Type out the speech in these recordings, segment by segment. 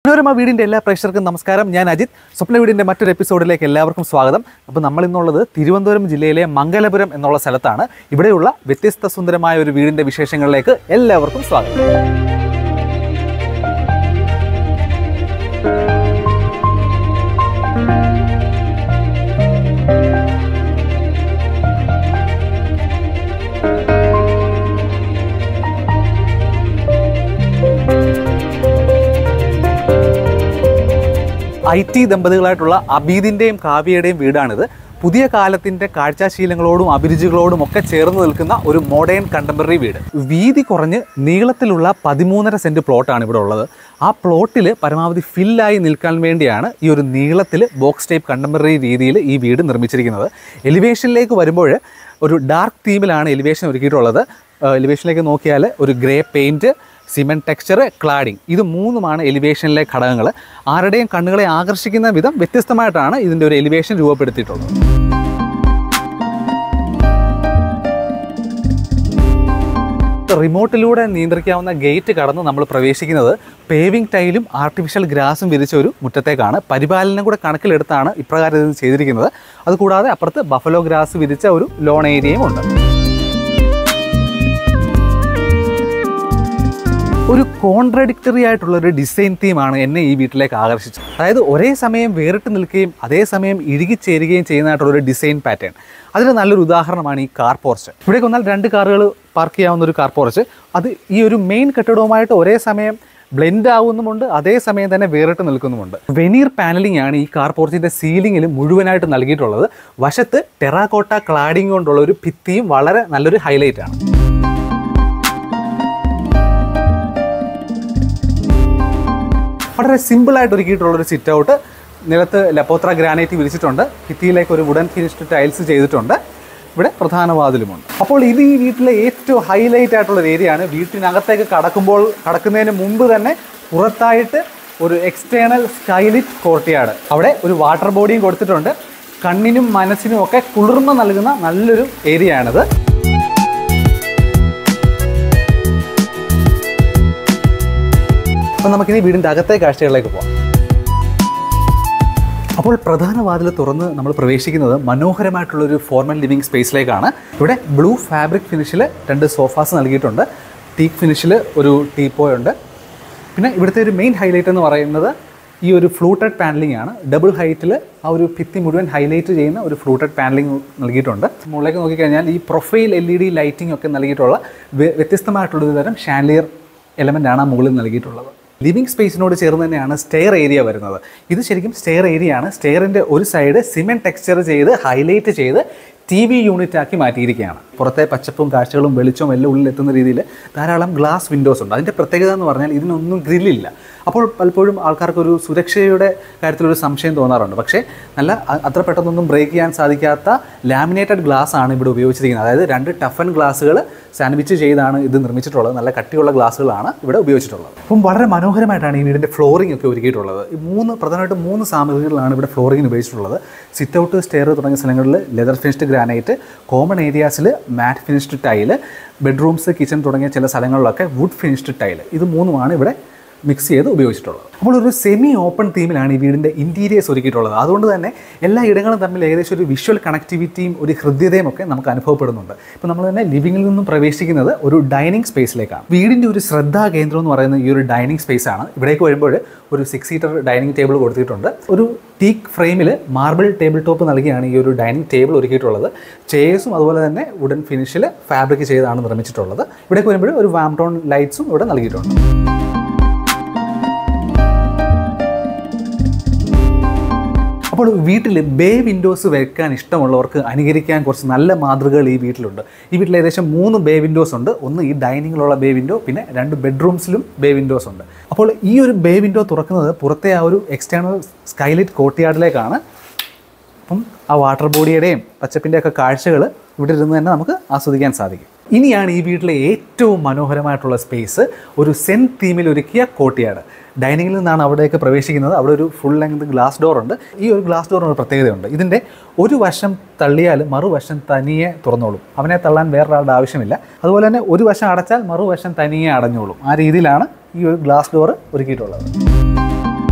മനോരമ വീടിൻ്റെ എല്ലാ പ്രേക്ഷകർക്കും നമസ്കാരം ഞാൻ അജിത് സ്വപ്ന വീടിൻ്റെ മറ്റൊരു എപ്പിസോഡിലേക്ക് എല്ലാവർക്കും സ്വാഗതം അപ്പോൾ നമ്മൾ ഇന്നുള്ളത് തിരുവനന്തപുരം ജില്ലയിലെ മംഗലപുരം എന്നുള്ള സ്ഥലത്താണ് ഇവിടെയുള്ള വ്യത്യസ്ത സുന്ദരമായ ഒരു വീടിൻ്റെ വിശേഷങ്ങളിലേക്ക് എല്ലാവർക്കും സ്വാഗതം ഐ ടി ദമ്പതികളായിട്ടുള്ള അബീദിൻ്റെയും കാവ്യയുടെയും വീടാണിത് പുതിയ കാലത്തിൻ്റെ കാഴ്ചാശീലങ്ങളോടും അഭിരുചികളോടും ഒക്കെ ചേർന്ന് നിൽക്കുന്ന ഒരു മോഡേൺ കണ്ടംപററി വീട് വീതി കുറഞ്ഞ് നീളത്തിലുള്ള പതിമൂന്നര സെൻറ്റ് പ്ലോട്ടാണ് ഇവിടെ ഉള്ളത് ആ പ്ലോട്ടിൽ പരമാവധി ഫില്ലായി നിൽക്കാൻ വേണ്ടിയാണ് ഈ ഒരു നീളത്തിൽ ബോക്സ് ടൈപ്പ് കണ്ടംപററി രീതിയിൽ ഈ വീട് നിർമ്മിച്ചിരിക്കുന്നത് എലിവേഷനിലേക്ക് വരുമ്പോൾ ഒരു ഡാർക്ക് തീമിലാണ് എലിവേഷൻ ഒരുക്കിയിട്ടുള്ളത് എലിവേഷനിലേക്ക് നോക്കിയാൽ ഒരു grey paint cement texture cladding ഇത് മൂന്നുമാണ് എലിവേഷനിലെ ഘടകങ്ങൾ ആരുടെയും കണ്ണുകളെ ആകർഷിക്കുന്ന വിധം വ്യത്യസ്തമായിട്ടാണ് ഇതിൻ്റെ ഒരു എലിവേഷൻ രൂപപ്പെടുത്തിയിട്ടുള്ളത് റിമോട്ടിലൂടെ നിയന്ത്രിക്കാവുന്ന ഗേറ്റ് കടന്ന് നമ്മൾ പ്രവേശിക്കുന്നത് പേവിംഗ് ടൈലും ആർട്ടിഫിഷ്യൽ ഗ്രാസും വിരിച്ച ഒരു മുറ്റത്തേക്കാണ് പരിപാലനം കൂടെ കണക്കിലെടുത്താണ് ഇപ്രകാരം ഇത് ചെയ്തിരിക്കുന്നത് അതുകൂടാതെ അപ്പുറത്ത് ബഫലോ ഗ്രാസ് വിരിച്ച ഒരു ലോൺ ഏരിയയും ഉണ്ട് ഒരു കോൺട്രഡിക്ടറി ആയിട്ടുള്ള ഒരു ഡിസൈൻ തീമാണ് എന്നെ ഈ വീട്ടിലേക്ക് ആകർഷിച്ചത് അതായത് ഒരേ സമയം വേറിട്ട് നിൽക്കുകയും അതേസമയം ഇഴുകിച്ചേരുകയും ചെയ്യുന്നതായിട്ടുള്ള ഒരു ഡിസൈൻ പാറ്റേൺ അതിന് നല്ലൊരു ഉദാഹരണമാണ് ഈ കാർ പോർച്ച് ഇവിടേക്ക് വന്നാൽ രണ്ട് കാറുകൾ പാർക്ക് ചെയ്യാവുന്ന ഒരു കാർ പോർച്ച് അത് ഈ ഒരു മെയിൻ കെട്ടിടവുമായിട്ട് ഒരേ സമയം ബ്ലെൻഡ് ആവുന്നുമുണ്ട് അതേസമയം തന്നെ വേറിട്ട് നിൽക്കുന്നുമുണ്ട് വെനീർ പാനലിംഗ് ആണ് ഈ കാർ പോർച്ചിൻ്റെ സീലിങ്ങിൽ മുഴുവനായിട്ട് നൽകിയിട്ടുള്ളത് വശത്ത് ടെറാക്കോട്ട ക്ലാഡിംഗ് കൊണ്ടുള്ള ഒരു ഭിത്തിയും വളരെ നല്ലൊരു ഹൈലൈറ്റ് ആണ് വളരെ സിമ്പിളായിട്ട് ഒരുക്കിയിട്ടുള്ള ഒരു സിറ്റ് ഔട്ട് നിലത്ത് ലപ്പോത്ര ഗ്രാനൈറ്റ് വിരിച്ചിട്ടുണ്ട് ഭിത്തിയിലേക്ക് ഒരു വുഡൻ ഫിനിഷ്ഡ് ടൈൽസ് ചെയ്തിട്ടുണ്ട് ഇവിടെ പ്രധാന വാതിലുമുണ്ട് അപ്പോൾ ഇത് ഈ വീട്ടിലെ ഏറ്റവും ഹൈലൈറ്റ് ആയിട്ടുള്ള ഒരു ഏരിയ ആണ് വീട്ടിനകത്തേക്ക് കടക്കുമ്പോൾ കടക്കുന്നതിന് മുമ്പ് തന്നെ പുറത്തായിട്ട് ഒരു എക്സ്റ്റേണൽ സ്കൈലിറ്റ് കോർട്ടിയാട് അവിടെ ഒരു വാട്ടർ ബോഡിയും കൊടുത്തിട്ടുണ്ട് കണ്ണിനും മനസ്സിനും ഒക്കെ കുളിർമ നൽകുന്ന നല്ലൊരു ഏരിയ ആണിത് അപ്പം നമുക്കിനി വീടിൻ്റെ അകത്തെ കാഴ്ചകളിലേക്ക് പോകാം അപ്പോൾ പ്രധാന വാതിൽ തുറന്ന് നമ്മൾ പ്രവേശിക്കുന്നത് മനോഹരമായിട്ടുള്ളൊരു ഫോർമൽ ലിവിങ് സ്പേസിലേക്കാണ് ഇവിടെ ബ്ലൂ ഫാബ്രിക് ഫിനിഷിൽ രണ്ട് സോഫാസ് നൽകിയിട്ടുണ്ട് ടീക്ക് ഫിനിഷിൽ ഒരു ടീപ്പോയ് ഉണ്ട് പിന്നെ ഇവിടുത്തെ ഒരു മെയിൻ ഹൈലൈറ്റ് എന്ന് പറയുന്നത് ഈ ഒരു ഫ്ലൂട്ടഡ് പാനലിംഗ് ആണ് ഡബിൾ ഹൈറ്റിൽ ആ ഒരു ഭിത്തി മുഴുവൻ ഹൈലൈറ്റ് ചെയ്യുന്ന ഒരു ഫ്ലൂട്ടഡ് പാനലിംഗ് നൽകിയിട്ടുണ്ട് മുകളിലേക്ക് നോക്കിക്കഴിഞ്ഞാൽ ഈ profile L E D lighting ഒക്കെ നൽകിയിട്ടുള്ള വ്യ- വ്യത്യസ്തമായിട്ടുള്ള ഒരു തരം ഷാൻലിയർ എലമെൻ്റ് ആണ് ആ മുകളിൽ നൽകിയിട്ടുള്ളത് ലിവിങ് സ്പേസിനോട് ചേർന്ന് തന്നെയാണ് സ്റ്റെയർ ഏരിയ വരുന്നത് ഇത് ശരിക്കും സ്റ്റെയർ ഏരിയ ആണ് സ്റ്റെയറിൻ്റെ ഒരു സൈഡ് സിമെൻറ്റ് ടെക്സ്ചർ ചെയ്ത് ഹൈലൈറ്റ് ചെയ്ത് ടി വി യൂണിറ്റ് ആക്കി മാറ്റിയിരിക്കുകയാണ് പുറത്തെ പച്ചപ്പും കാഴ്ചകളും വെളിച്ചവും എല്ലാം ഉള്ളിൽ എത്തുന്ന രീതിയിൽ ധാരാളം ഗ്ലാസ് വിൻഡോസ് ഉണ്ട് അതിൻ്റെ പ്രത്യേകത എന്ന് പറഞ്ഞാൽ ഇതിനൊന്നും ഗ്രില്ലില്ല അപ്പോൾ പലപ്പോഴും ആൾക്കാർക്ക് ഒരു സുരക്ഷയുടെ കാര്യത്തിലൊരു സംശയം തോന്നാറുണ്ട് പക്ഷേ നല്ല അ- അത്ര പെട്ടെന്നൊന്നും ബ്രേക്ക് ചെയ്യാൻ സാധിക്കാത്ത ലാമിനേറ്റഡ് ഗ്ലാസ് ആണ് ഇവിടെ ഉപയോഗിച്ചിരിക്കുന്നത് അതായത് രണ്ട് ടഫൻ ഗ്ലാസ്സുകൾ സാൻഡ്വിച്ച് ചെയ്താണ് ഇത് നിർമ്മിച്ചിട്ടുള്ളത് നല്ല കട്ടിയുള്ള ഗ്ലാസ്സുകളാണ് ഇവിടെ ഉപയോഗിച്ചിട്ടുള്ളത് അപ്പം വളരെ മനോഹരമായിട്ടാണ് ഈ വീടിൻ്റെ ഫ്ലോറിംഗ് ഒക്കെ ഒരുക്കിയിട്ടുള്ളത് ഈ മൂന്ന് പ്രധാനമായിട്ടും മൂന്ന് സാമഗ്രികളാണ് ഇവിടെ ഫ്ലോറിങ്ങിന് ഉപയോഗിച്ചിട്ടുള്ളത് സിറ്റ് ഔട്ട് സ്റ്റെയർ തുടങ്ങിയ സ്ഥലങ്ങളിൽ ലെതർ ഫിനിഷ്ഡ് ഗ്രാനൈറ്റ് കോമൺ ഏരിയാസിൽ matte finished tile bedrooms kitchen തുടങ്ങിയ ചില സ്ഥലങ്ങളിലൊക്കെ വുഡ് ഫിനിഷ്ഡ് ടൈല് ഇത് മൂന്നുമാണ് ഇവിടെ മിക്സ് ചെയ്ത് ഉപയോഗിച്ചിട്ടുള്ളത് അപ്പോൾ ഒരു സെമി ഓപ്പൺ തീമിലാണ് ഈ വീടിൻ്റെ ഇൻറ്റീരിയേഴ്സ് ഒരുക്കിയിട്ടുള്ളത് അതുകൊണ്ട് തന്നെ എല്ലാ ഇടങ്ങളും തമ്മിൽ ഏകദേശം ഒരു വിഷ്വൽ കണക്ടിവിറ്റിയും ഒരു ഹൃദ്യതയും ഒക്കെ നമുക്ക് അനുഭവപ്പെടുന്നുണ്ട് ഇപ്പോൾ നമ്മൾ തന്നെ ലിവിങ്ങിൽ നിന്നും പ്രവേശിക്കുന്നത് ഒരു ഡൈനിങ് സ്പേസിലേക്കാണ് വീടിൻ്റെ ഒരു ശ്രദ്ധാ കേന്ദ്രം എന്ന് പറയുന്ന ഈ ഒരു ഡൈനിങ് സ്പേസ് ആണ് ഇവിടേക്ക് വരുമ്പോൾ ഒരു സിക്സ് സീറ്റർ ഡൈനിങ് ടേബിൾ കൊടുത്തിട്ടുണ്ട് ഒരു ടീക്ക് ഫ്രെയിമിൽ മാർബിൾ ടേബിൾ ടോപ്പ് നൽകിയാണ് ഈ ഒരു ഡൈനിങ് ടേബിൾ ഒരുക്കിയിട്ടുള്ളത് ചെയേഴ്സും അതുപോലെ തന്നെ വുഡൻ ഫിനിഷിൽ ഫാബ്രിക് ചെയ്താണ് നിർമ്മിച്ചിട്ടുള്ളത് ഇവിടേക്ക് വരുമ്പോൾ ഒരു വാംടോൺ ലൈറ്റ്സും ഇവിടെ നൽകിയിട്ടുണ്ട് അപ്പോൾ വീട്ടിൽ ബേ വിൻഡോസ് വെക്കാൻ ഇഷ്ടമുള്ളവർക്ക് അനുകരിക്കാൻ കുറച്ച് നല്ല മാതൃകകൾ ഈ വീട്ടിലുണ്ട് ഈ വീട്ടിൽ ഏകദേശം മൂന്ന് ബേ വിൻഡോസ് ഉണ്ട് ഒന്ന് ഈ ഡൈനിങ്ങിലുള്ള ബേ വിൻഡോ പിന്നെ രണ്ട് ബെഡ്റൂംസിലും ബേ വിൻഡോസ് ഉണ്ട് അപ്പോൾ ഈ ഒരു ബേ വിൻഡോ തുറക്കുന്നത് പുറത്തെ ആ ഒരു എക്സ്റ്റേണൽ സ്കൈലൈറ്റ് കോർട്ട്യാർഡിലേക്കാണ് അപ്പം ആ വാട്ടർ ബോഡിയുടെയും പച്ചപ്പിൻ്റെ ഒക്കെ കാഴ്ചകൾ ഇവിടെ ഇരുന്ന് തന്നെ നമുക്ക് ആസ്വദിക്കാൻ സാധിക്കും ഇനിയാണ് ഈ വീട്ടിലെ ഏറ്റവും മനോഹരമായിട്ടുള്ള സ്പേസ് ഒരു സെൻ തീമിൽ ഒരുക്കിയ കോട്ടിയാട് ഡൈനിങ്ങിൽ നിന്നാണ് അവിടേക്ക് പ്രവേശിക്കുന്നത് അവിടെ ഒരു ഫുൾ ലെങ്ത് ഗ്ലാസ് ഡോർ ഉണ്ട് ഈ ഒരു ഗ്ലാസ് ഡോറിന് ഒരു പ്രത്യേകതയുണ്ട് ഇതിൻ്റെ ഒരു വശം തള്ളിയാൽ മറുവശം തനിയെ തുറന്നോളും അവനെ തള്ളാൻ വേറൊരാളുടെ ആവശ്യമില്ല അതുപോലെ തന്നെ ഒരു വശം അടച്ചാൽ മറുവശം തനിയെ അടഞ്ഞോളും ആ രീതിയിലാണ് ഈ ഒരു ഗ്ലാസ് ഡോർ ഒരുക്കിയിട്ടുള്ളത്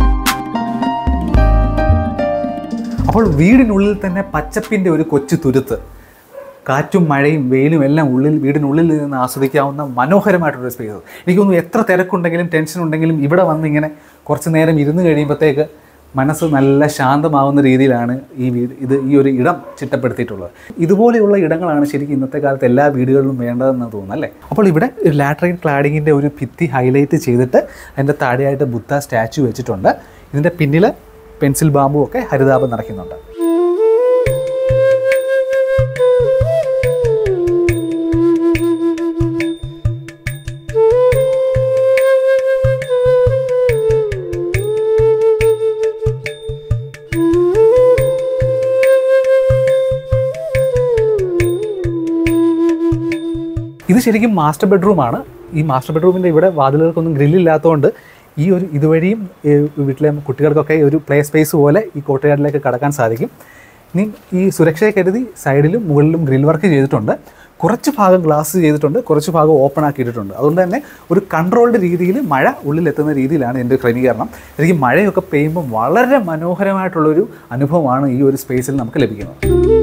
അപ്പോൾ വീടിനുള്ളിൽ തന്നെ പച്ചപ്പിൻ്റെ ഒരു കൊച്ചു തുരുത്ത് കാറ്റും മഴയും വെയിലും എല്ലാം ഉള്ളിൽ വീടിനുള്ളിൽ നിന്ന് ആസ്വദിക്കാവുന്ന മനോഹരമായിട്ടുള്ള സ്പേസ് എനിക്ക് തോന്നുന്നു എത്ര തിരക്കുണ്ടെങ്കിലും ടെൻഷൻ ഉണ്ടെങ്കിലും ഇവിടെ വന്ന് ഇങ്ങനെ കുറച്ച് നേരം ഇരുന്ന് കഴിയുമ്പോഴത്തേക്ക് മനസ്സ് നല്ല ശാന്തമാവുന്ന രീതിയിലാണ് ഈ വീട് ഇത് ഈ ഒരു ഇടം ചിട്ടപ്പെടുത്തിയിട്ടുള്ളത് ഇതുപോലെയുള്ള ഇടങ്ങളാണ് ശരിക്കും ഇന്നത്തെ കാലത്ത് എല്ലാ വീടുകളിലും വേണ്ടതെന്ന് തോന്നുന്നു അല്ലേ അപ്പോൾ ഇവിടെ ഒരു ലാട്രൈൻ ക്ലാഡിങ്ങിൻ്റെ ഒരു ഭിത്തി ഹൈലൈറ്റ് ചെയ്തിട്ട് അതിൻ്റെ താഴെയായിട്ട് ബുദ്ധ സ്റ്റാച്ചു വെച്ചിട്ടുണ്ട് ഇതിൻ്റെ പിന്നിൽ പെൻസിൽ ബാമ്പും ഒക്കെ ഹരിതാപം നിറയ്ക്കുന്നുണ്ട് ഇത് ശരിക്കും മാസ്റ്റർ ബെഡ്റൂമാണ് ഈ മാസ്റ്റർ ബെഡ്റൂമിൻ്റെ ഇവിടെ വാതിലുകൾക്കൊന്നും ഗ്രില്ലില്ലാത്തതുകൊണ്ട് ഈ ഒരു ഇതുവഴിയും ഈ വീട്ടിലെ കുട്ടികൾക്കൊക്കെ ഒരു പ്ലേ സ്പേസ് പോലെ ഈ കോട്ടയാടിലേക്ക് കടക്കാൻ സാധിക്കും ഇനി ഈ സുരക്ഷയെ കരുതി സൈഡിലും മുകളിലും ഗ്രിൽ വർക്ക് ചെയ്തിട്ടുണ്ട് കുറച്ച് ഭാഗം ഗ്ലാസ് ചെയ്തിട്ടുണ്ട് കുറച്ച് ഭാഗം ഓപ്പൺ ആക്കിയിട്ടുണ്ട് അതുകൊണ്ട് തന്നെ ഒരു കൺട്രോൾഡ് രീതിയിൽ മഴ ഉള്ളിലെത്തുന്ന രീതിയിലാണ് എൻ്റെ ക്രമീകരണം എനിക്ക് മഴയൊക്കെ പെയ്യുമ്പോൾ വളരെ മനോഹരമായിട്ടുള്ളൊരു അനുഭവമാണ് ഈ ഒരു സ്പേസിൽ നമുക്ക് ലഭിക്കുന്നത്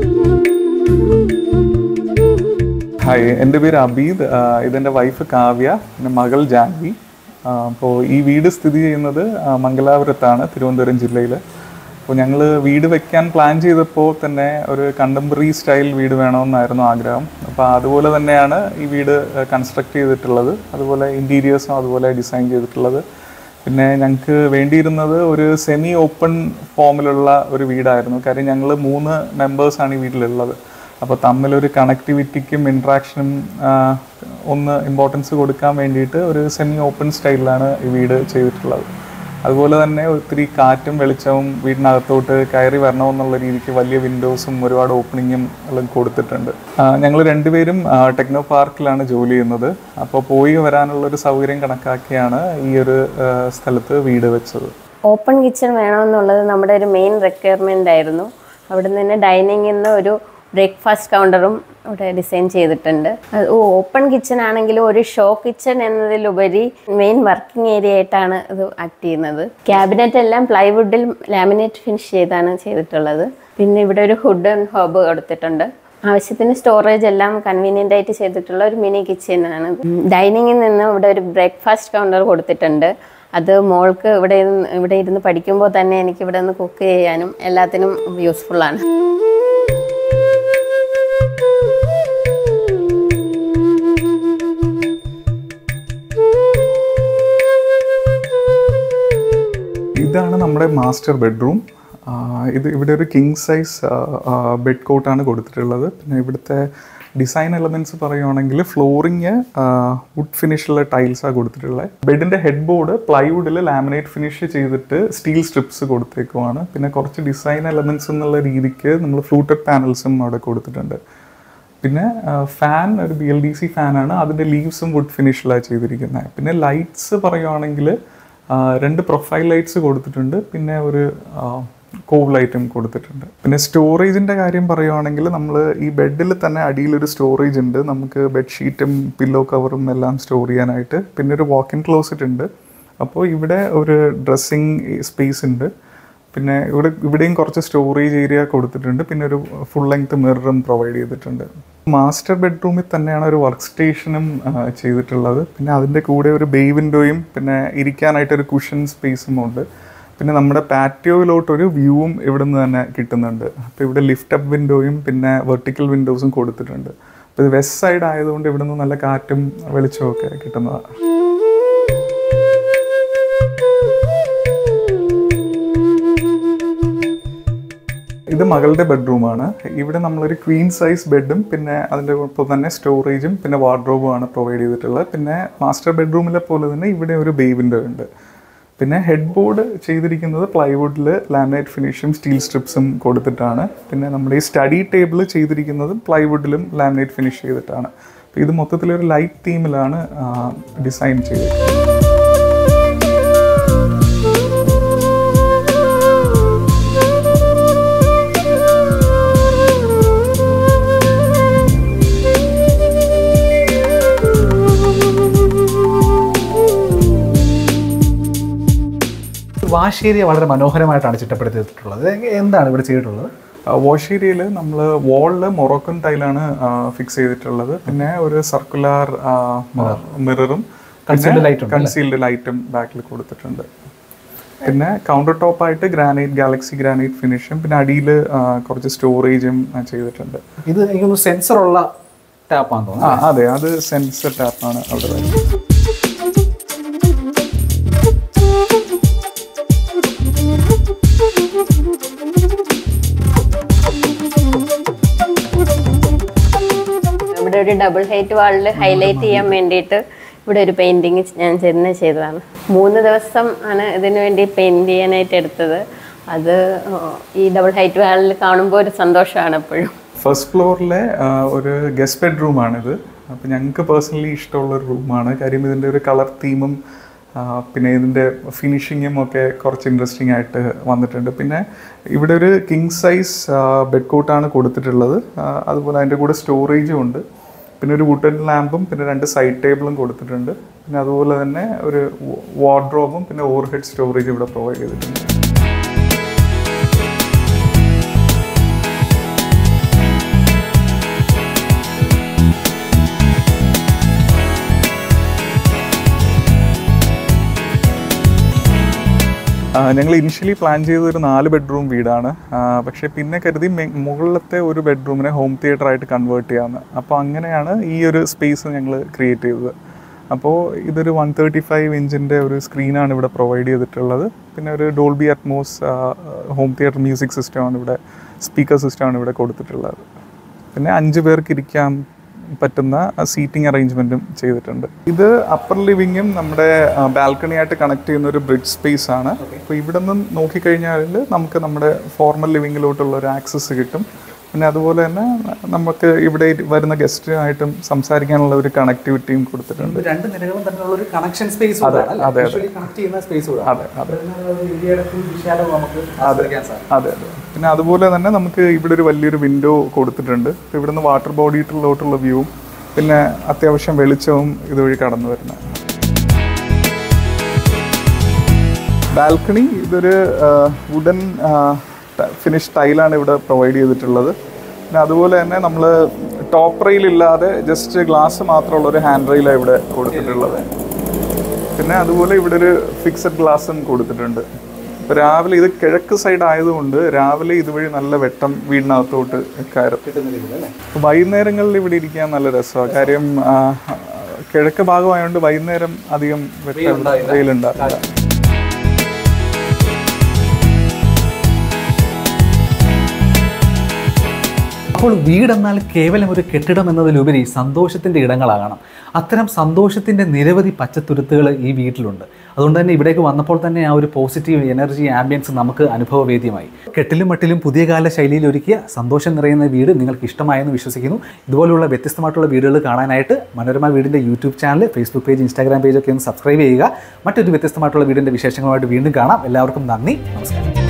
ഹായ് എൻ്റെ പേര് അബീദ് ആഹ് ഇതെൻ്റെ വൈഫ് കാവ്യ എൻ്റെ മകൾ ജാൻവി അപ്പോൾ ഈ വീട് സ്ഥിതി ചെയ്യുന്നത് ആഹ് മംഗലാപുരത്താണ് തിരുവനന്തപുരം ജില്ലയിൽ അപ്പോൾ ഞങ്ങൾ വീട് വെക്കാൻ പ്ലാൻ ചെയ്തപ്പോൾ തന്നെ ഒരു കണ്ടംപററി സ്റ്റൈൽ വീട് വേണമെന്നായിരുന്നു ആഗ്രഹം അപ്പോൾ അതുപോലെ തന്നെയാണ് ഈ വീട് കൺസ്ട്രക്ട് ചെയ്തിട്ടുള്ളത് അതുപോലെ ഇൻറ്റീരിയേഴ്സും അതുപോലെ ഡിസൈൻ ചെയ്തിട്ടുള്ളത് പിന്നെ ഞങ്ങൾക്ക് വേണ്ടിയിരുന്നത് ഒരു സെമി ഓപ്പൺ ഫോമിലുള്ള ഒരു വീടായിരുന്നു കാര്യം ഞങ്ങൾ മൂന്ന് മെമ്പേഴ്സാണ് ഈ വീട്ടിലുള്ളത് അപ്പോൾ തമ്മിലൊരു കണക്ടിവിറ്റിക്കും ഇൻട്രാക്ഷനും ഒന്ന് ഇമ്പോർട്ടൻസ് കൊടുക്കാൻ വേണ്ടിയിട്ട് ഒരു സെമി ഓപ്പൺ സ്റ്റൈലിലാണ് ഈ വീട് ചെയ്തിട്ടുള്ളത് അതുപോലെ തന്നെ ഒത്തിരി കാറ്റും വെളിച്ചവും വീടിനകത്തോട്ട് കയറി വരണമെന്നുള്ള രീതിക്ക് വലിയ വിൻഡോസും ഒരുപാട് ഓപ്പണിങ്ങും എല്ലാം കൊടുത്തിട്ടുണ്ട് ഞങ്ങൾ രണ്ടുപേരും ടെക്നോ പാർക്കിലാണ് ജോലി ചെയ്യുന്നത് അപ്പോൾ പോയി വരാനുള്ള ഒരു സൗകര്യം കണക്കാക്കിയാണ് ഈ ഒരു ആ, സ്ഥലത്ത് വീട് വെച്ചത് ഓപ്പൺ കിച്ചൺ വേണമെന്നുള്ളത് നമ്മുടെ ഒരു മെയിൻ റിക്വയർമെൻ്റ് ആയിരുന്നു അവിടെ നിന്ന് തന്നെ ഡൈനിങ്ങിൽ നിന്ന് ഒരു ബ്രേക്ക്ഫാസ്റ്റ് കൗണ്ടറും ഇവിടെ ഡിസൈൻ ചെയ്തിട്ടുണ്ട് അത് ഓപ്പൺ കിച്ചൺ ആണെങ്കിലും ഒരു ഷോ കിച്ചൺ എന്നതിലുപരി മെയിൻ വർക്കിംഗ് ഏരിയ ആയിട്ടാണ് ഇത് ആക്ട് ചെയ്യുന്നത് ക്യാബിനറ്റ് എല്ലാം പ്ലൈവുഡിൽ ലാമിനേറ്റ് ഫിനിഷ് ചെയ്താണ് ചെയ്തിട്ടുള്ളത് പിന്നെ ഇവിടെ ഒരു ഹുഡ് ആൻഡ് ഹോബ് കൊടുത്തിട്ടുണ്ട് ആവശ്യത്തിന് സ്റ്റോറേജ് എല്ലാം കൺവീനിയൻ്റ് ആയിട്ട് ചെയ്തിട്ടുള്ള ഒരു മിനി കിച്ചൺ ആണ് ഡൈനിങ്ങിൽ നിന്ന് ഇവിടെ ഒരു ബ്രേക്ക്ഫാസ്റ്റ് കൗണ്ടർ കൊടുത്തിട്ടുണ്ട് അത് മോൾക്ക് ഇവിടെ ഇരുന്ന് ഇവിടെ ഇരുന്ന് പഠിക്കുമ്പോൾ തന്നെ എനിക്ക് ഇവിടെ നിന്ന് കുക്ക് ചെയ്യാനും എല്ലാത്തിനും യൂസ്ഫുള്ളാണ് ഇതാണ് നമ്മുടെ മാസ്റ്റർ ബെഡ്റൂം ഇത് ഇവിടെ ഒരു കിങ് സൈസ് ബെഡ് കോട്ടാണ് കൊടുത്തിട്ടുള്ളത് പിന്നെ ഇവിടുത്തെ ഡിസൈൻ എലമെന്റ്സ് പറയുവാണെങ്കിൽ ഫ്ലോറിങ് വുഡ് ഫിനിഷുള്ള ടൈൽസാണ് കൊടുത്തിട്ടുള്ളത് ബെഡിന്റെ ഹെഡ് ബോർഡ് പ്ലൈവുഡിൽ ലാമിനേറ്റ് ഫിനിഷ് ചെയ്തിട്ട് സ്റ്റീൽ സ്ട്രിപ്സ് കൊടുത്തേക്കുവാണ് പിന്നെ കുറച്ച് ഡിസൈൻ എലമെന്റ്സ് എന്നുള്ള രീതിക്ക് നമ്മൾ ഫ്ലൂട്ടഡ് പാനൽസും അവിടെ കൊടുത്തിട്ടുണ്ട് പിന്നെ ഫാൻ ഒരു ബി എൽ ഡി സി ഫാനാണ് അതിൻ്റെ ലീവ്സും വുഡ് ഫിനിഷിലാണ് ചെയ്തിരിക്കുന്നത് പിന്നെ ലൈറ്റ്സ് പറയുവാണെങ്കിൽ രണ്ട് പ്രൊഫൈൽ ലൈറ്റ്സ് കൊടുത്തിട്ടുണ്ട് പിന്നെ ഒരു കോവ് ലൈറ്റും കൊടുത്തിട്ടുണ്ട് പിന്നെ സ്റ്റോറേജിൻ്റെ കാര്യം പറയുവാണെങ്കിൽ നമ്മൾ ഈ ബെഡിൽ തന്നെ അടിയിലൊരു സ്റ്റോറേജ് ഉണ്ട് നമുക്ക് ബെഡ്ഷീറ്റും പില്ലോ കവറും എല്ലാം സ്റ്റോർ ചെയ്യാനായിട്ട് പിന്നെ ഒരു വാക്ക് ഇൻ ക്ലോസറ്റ് ഉണ്ട് അപ്പോൾ ഇവിടെ ഒരു ഡ്രസ്സിങ് സ്പേസ് ഉണ്ട് പിന്നെ ഇവിടെ ഇവിടെയും കുറച്ച് സ്റ്റോറേജ് ഏരിയ കൊടുത്തിട്ടുണ്ട് പിന്നെ ഒരു ഫുൾ ലെങ്ത് മിററും പ്രൊവൈഡ് ചെയ്തിട്ടുണ്ട് മാസ്റ്റർ ബെഡ്റൂമിൽ തന്നെയാണ് ഒരു വർക്ക് സ്റ്റേഷനും ചെയ്തിട്ടുള്ളത് പിന്നെ അതിൻ്റെ കൂടെ ഒരു ബേ വിൻഡോയും പിന്നെ ഇരിക്കാനായിട്ട് ഒരു കുഷൻ സ്പേസും ഉണ്ട് പിന്നെ നമ്മുടെ പാറ്റിയോയിലോട്ടൊരു വ്യൂവും ഇവിടെ നിന്ന് തന്നെ കിട്ടുന്നുണ്ട് അപ്പോൾ ഇവിടെ ലിഫ്റ്റ് അപ്പ് വിൻഡോയും പിന്നെ വെർട്ടിക്കൽ വിൻഡോസും കൊടുത്തിട്ടുണ്ട് അപ്പോൾ ഇത് വെസ്റ്റ് സൈഡ് ആയതുകൊണ്ട് ഇവിടെ നിന്ന് നല്ല കാറ്റും വെളിച്ചവും ഒക്കെ കിട്ടുന്നതാണ് ഇത് മകളുടെ ബെഡ്റൂമാണ് ഇവിടെ നമ്മളൊരു ക്വീൻ സൈസ് ബെഡും പിന്നെ അതിൻ്റെ ഒപ്പം തന്നെ സ്റ്റോറേജും പിന്നെ വാർഡ്രോബും ആണ് പ്രൊവൈഡ് ചെയ്തിട്ടുള്ളത് പിന്നെ മാസ്റ്റർ ബെഡ്റൂമിലെ പോലെ തന്നെ ഇവിടെ ഒരു ബേ വിൻഡോ ഉണ്ട് പിന്നെ ഹെഡ് ബോർഡ് ചെയ്തിരിക്കുന്നത് പ്ലൈവുഡിൽ ലാമിനേറ്റ് ഫിനിഷും സ്റ്റീൽ സ്ട്രിപ്സും കൊടുത്തിട്ടാണ് പിന്നെ നമ്മുടെ ഈ സ്റ്റഡി ടേബിൾ ചെയ്തിരിക്കുന്നത് പ്ലൈവുഡിലും ലാമിനേറ്റ് ഫിനിഷ് ചെയ്തിട്ടാണ് അപ്പോൾ ഇത് മൊത്തത്തിലൊരു ലൈറ്റ് തീമിലാണ് ഡിസൈൻ ചെയ്തിട്ടുള്ളത് വാഷ് ഏരിയ വളരെ മനോഹരമായിട്ടാണ് ചിട്ടപ്പെടുത്തിയിട്ടുള്ളത് ഇത് എന്താണ് ഇവിടെ ചെയ്തിട്ടുള്ളത് വാഷ് ഏരിയയിൽ നമ്മൾ വാളിൽ മൊറോക്കൻ ടൈലാണ് ഫിക്സ് ചെയ്തിട്ടുള്ളത് പിന്നെ ഒരു സർക്കുലർ മിററും Concealed light ഉണ്ട് കൺസീൽഡ് ലൈറ്റും ബാക്കിൽ കൊടുത്തിട്ടുണ്ട് പിന്നെ കൗണ്ടർ ടോപ്പ് ആയിട്ട് ഗ്രാനൈറ്റ് ഗാലക്സി ഗ്രാനൈറ്റ് ഫിനിഷും പിന്നെ അടിയിൽ കുറച്ച് സ്റ്റോറേജും ചെയ്തിട്ടുണ്ട് ഇത് എനിക്കൊന്ന് സെൻസറുള്ള ടാപ്പാന്ന് തോന്നുന്നു ആ അതെ അത് സെൻസർ ടാപ്പാണ് അവിടെ വരുന്നത് ഇവിടെ ഒരു ഡബിൾ ഹൈറ്റ് വാളിൽ ഹൈലൈറ്റ് ചെയ്യാൻ വേണ്ടിയിട്ട് ഇവിടെ ഒരു പെയിന്റിങ് ഞാൻ ചെന്ന് ചെയ്തതാണ് മൂന്ന് ദിവസം ആണ് ഇതിനു വേണ്ടി പെയിന്റ് ചെയ്യാനായിട്ട് എടുത്തത് അത് ഈ ഡബിൾ ഹൈറ്റ് വാളിൽ കാണുമ്പോൾ ഒരു സന്തോഷമാണ് എപ്പോഴും ഫസ്റ്റ് ഫ്ലോറിലെ ഒരു ഗസ്റ്റ് ബെഡ്റൂം ആണിത് അപ്പോൾ ഞങ്ങൾക്ക് പേഴ്സണലി ഇഷ്ടമുള്ള ഒരു റൂമാണ് കാര്യം ഇതിൻ്റെ ഒരു കളർ തീമും പിന്നെ ഇതിൻ്റെ ഫിനിഷിങ്ങും ഒക്കെ കുറച്ച് ഇൻട്രസ്റ്റിംഗ് ആയിട്ട് വന്നിട്ടുണ്ട് പിന്നെ ഇവിടെ ഒരു കിങ് സൈസ് ബെഡ് കോട്ടാണ് കൊടുത്തിട്ടുള്ളത് ആ, അതുപോലെ അതിൻ്റെ കൂടെ സ്റ്റോറേജും ഉണ്ട് പിന്നെ ഒരു വുഡൻ ലാമ്പും പിന്നെ രണ്ട് സൈഡ് ടേബിളും കൊടുത്തിട്ടുണ്ട് പിന്നെ അതുപോലെ തന്നെ ഒരു വാർഡ്രോബും പിന്നെ ഓവർ ഹെഡ് സ്റ്റോറേജ് ഇവിടെ പ്രൊവൈഡ് ചെയ്തിട്ടുണ്ട് ഞങ്ങൾ ഇനിഷ്യലി പ്ലാൻ ചെയ്ത ഒരു നാല് ബെഡ്റൂം വീടാണ് ആ, പക്ഷേ പിന്നെ കരുതി മെ- മുകളിലത്തെ ഒരു ബെഡ്റൂമിനെ ഹോം തിയേറ്റർ ആയിട്ട് കൺവേർട്ട് ചെയ്യാമെന്ന് അപ്പോൾ അങ്ങനെയാണ് ഈ ഒരു സ്പേസ് ഞങ്ങൾ ക്രിയേറ്റ് ചെയ്തത് അപ്പോൾ ഇതൊരു വൺ തേർട്ടി ഫൈവ് ഇഞ്ചിൻ്റെ ഒരു സ്ക്രീനാണ് ഇവിടെ പ്രൊവൈഡ് ചെയ്തിട്ടുള്ളത് പിന്നെ ഒരു Dolby Atmos home theatre music സിസ്റ്റമാണ് ഇവിടെ സ്പീക്കർ സിസ്റ്റമാണ് ഇവിടെ കൊടുത്തിട്ടുള്ളത് പിന്നെ അഞ്ച് പേർക്ക് ഇരിക്കാൻ പറ്റുന്ന സീറ്റിംഗ് അറേഞ്ച്മെന്റും ചെയ്തിട്ടുണ്ട് ഇത് അപ്പർ ലിവിങ്ങും നമ്മുടെ ബാൽക്കണി ആയിട്ട് കണക്ട് ചെയ്യുന്ന ഒരു ബ്രിഡ്ജ് സ്പേസ് ആണ് അപ്പോൾ ഇവിടെ നിന്ന് നോക്കിക്കഴിഞ്ഞാൽ നമുക്ക് നമ്മുടെ ഫോർമൽ ലിവിങ്ങിലോട്ടുള്ള ഒരു ആക്സസ് കിട്ടും പിന്നെ അതുപോലെ തന്നെ നമുക്ക് ഇവിടെ വരുന്ന ഗസ്റ്റുമായിട്ടും സംസാരിക്കാനുള്ള ഒരു കണക്ടിവിറ്റിയും കൊടുത്തിട്ടുണ്ട് ഇത് രണ്ട് നിലകളും തമ്മിലുള്ള ഒരു കണക്ഷൻ സ്പേസ് കണക്ട് ചെയ്യുന്ന സ്പേസ് അതെ അതെ ഇന്ത്യയുടെ ഫുൾ വിശാലം നമുക്ക് ആസ്വദിക്കാൻ സാധിക്കും അതെ അതെ പിന്നെ അതുപോലെ തന്നെ നമുക്ക് ഇവിടെ ഒരു വലിയൊരു വിൻഡോ കൊടുത്തിട്ടുണ്ട് അപ്പോൾ ഇവിടുന്ന് വാട്ടർ ബോഡിയിലോട്ടുള്ള വ്യൂവും പിന്നെ അത്യാവശ്യം വെളിച്ചവും ഇതുവഴി കടന്നു വരുന്നത് ബാൽക്കണി ഇതൊരു വുഡൻ ഫിനിഷ് ടൈലാണ് ഇവിടെ പ്രൊവൈഡ് ചെയ്തിട്ടുള്ളത് പിന്നെ അതുപോലെ തന്നെ നമ്മൾ ടോപ്പ് റെയിൽ ഇല്ലാതെ ജസ്റ്റ് ഗ്ലാസ് മാത്രമുള്ള ഒരു ഹാൻഡ് റെയിലാണ് ഇവിടെ കൊടുത്തിട്ടുള്ളത് പിന്നെ അതുപോലെ ഇവിടെ ഒരു ഫിക്സഡ് ഗ്ലാസും കൊടുത്തിട്ടുണ്ട് ഇപ്പൊ രാവിലെ ഇത് കിഴക്ക് സൈഡ് ആയതുകൊണ്ട് രാവിലെ ഇതുവഴി നല്ല വെട്ടം വീടിനകത്തോട്ട് കയറും അപ്പൊ വൈകുന്നേരങ്ങളിൽ ഇവിടെ ഇരിക്കാൻ നല്ല രസമാണ് കാര്യം ആ, കിഴക്ക് ഭാഗമായതുകൊണ്ട് വൈകുന്നേരം അധികം വെട്ടം വെയിലുണ്ടാവില്ല അപ്പോൾ വീടെന്നാൽ കേവലം ഒരു കെട്ടിടം എന്നതിലുപരി സന്തോഷത്തിൻ്റെ ഇടങ്ങളാകണം അത്തരം സന്തോഷത്തിൻ്റെ നിരവധി പച്ചത്തുരുത്തുകൾ ഈ വീട്ടിലുണ്ട് അതുകൊണ്ട് തന്നെ ഇവിടേക്ക് വന്നപ്പോൾ തന്നെ ആ ഒരു പോസിറ്റീവ് എനർജി ആംബിയൻസ് നമുക്ക് അനുഭവവേദ്യമായി കെട്ടിലും മട്ടിലും പുതിയ കാല ശൈലിയിൽ ഒരുക്കിയ സന്തോഷം നിറയുന്ന വീട് നിങ്ങൾക്ക് ഇഷ്ടമായെന്ന് വിശ്വസിക്കുന്നു ഇതുപോലുള്ള വ്യത്യസ്തമായിട്ടുള്ള വീടുകൾ കാണാനായിട്ട് മനോരമ വീടിൻ്റെ YouTube channel Facebook page Instagram page ഒക്കെ ഒന്ന് സബ്സ്ക്രൈബ് ചെയ്യുക മറ്റൊരു വ്യത്യസ്തമായിട്ടുള്ള വീടിൻ്റെ വിശേഷങ്ങളുമായിട്ട് വീണ്ടും കാണാം എല്ലാവർക്കും നന്ദി നമസ്കാരം